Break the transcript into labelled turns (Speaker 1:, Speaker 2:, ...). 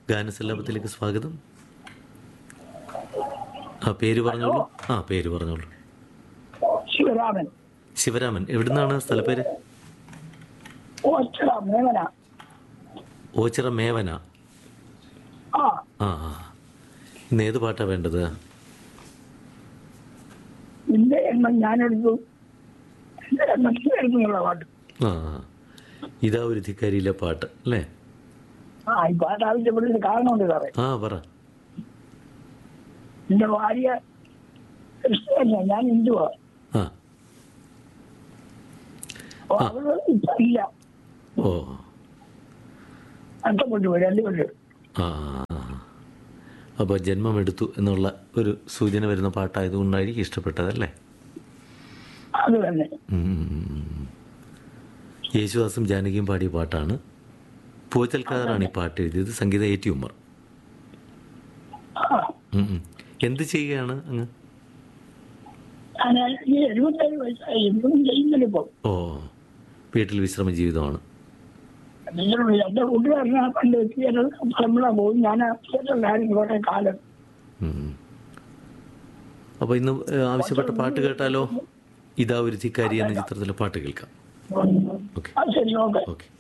Speaker 1: ഗാനസല്ലാപത്തിലേക്ക് സ്വാഗതം ആ പേര് പറഞ്ഞോളൂ ആ പേര് പറഞ്ഞോളൂ
Speaker 2: ശിവരാമൻ
Speaker 1: ശിവരാമൻ എവിടുന്നാണ് സ്ഥലപ്പേര്
Speaker 2: ഓച്ചറ മേവന
Speaker 1: ഓച്ചിറ മേവന
Speaker 2: ആ
Speaker 1: ആ ആ ഇന്ന് ഏത് പാട്ടാ വേണ്ടത്
Speaker 2: നിന്റെ എണ്ണം ഞാനെടുത്തു എന്റെ എണ്ണത്തിൽ എഴുതുന്നുള്ള പാട്ട്
Speaker 1: ആ ആ. ഇതാ ഒരു ധിക്കാരിയിലെ പാട്ട് അല്ലേ
Speaker 2: ആ ഈ പാട്ട് ആവശ്യപ്പെട്ടതിന് കാരണമുണ്ട് സാറേ
Speaker 1: ആ പറ
Speaker 2: എന്റെ ഭാര്യ ക്രിസ്ത്യാനിയാ ഞാൻ ഹിന്ദുവാ
Speaker 1: ആ
Speaker 2: അപ്പൊ അവള് ഇപ്പൊ ഇല്ല
Speaker 1: ഓ
Speaker 2: നഷ്ടപ്പെട്ടു പോയി രണ്ടുപേരും
Speaker 1: ആ അപ്പോൾ ജന്മമെടുത്തു എന്നുള്ള ഒരു സൂചന വരുന്ന പാട്ടായതുകൊണ്ടായിരിക്കും ഇഷ്ടപ്പെട്ടതല്ലേ
Speaker 2: അത് തന്നെ
Speaker 1: ഉം. യേശുദാസും ജാനകിയും പാടിയ പാട്ടാണ് പൂച്ചൽക്കാരാണ് ഈ പാട്ട് എഴുതിയത് സംഗീത ഏറ്റി ഉമ്മർ
Speaker 2: ആ
Speaker 1: ഉം, ഉം. എന്ത് ചെയ്യുകയാണ് അങ്ങ്
Speaker 2: ഞാൻ ഈ എഴുപത്തേഴ് വയസ്സായി ഇതൊന്നും ചെയ്യുന്നില്ല ഇപ്പൊ
Speaker 1: ഓ വീട്ടിൽ വിശ്രമ ജീവിതമാണ്
Speaker 2: നിങ്ങൾ എന്റെ കൂട്ടുകാരനെ പണ്ട് തിയേറ്ററിൽ പറമ്പിള പോയി ഞാൻ ആ തിയേറ്ററിലായിരുന്നു കുറെ കാലം
Speaker 1: ഉം. അപ്പോൾ ഇന്ന് ഏ, ആവശ്യപ്പെട്ട പാട്ട് കേട്ടാലോ ഇതാ ഒരു ധിക്കാരി എന്ന ചിത്രത്തിലെ പാട്ട് കേൾക്കാം ഓക്കെ
Speaker 2: അത് ശരി ഓക്കെ
Speaker 1: ഓക്കെ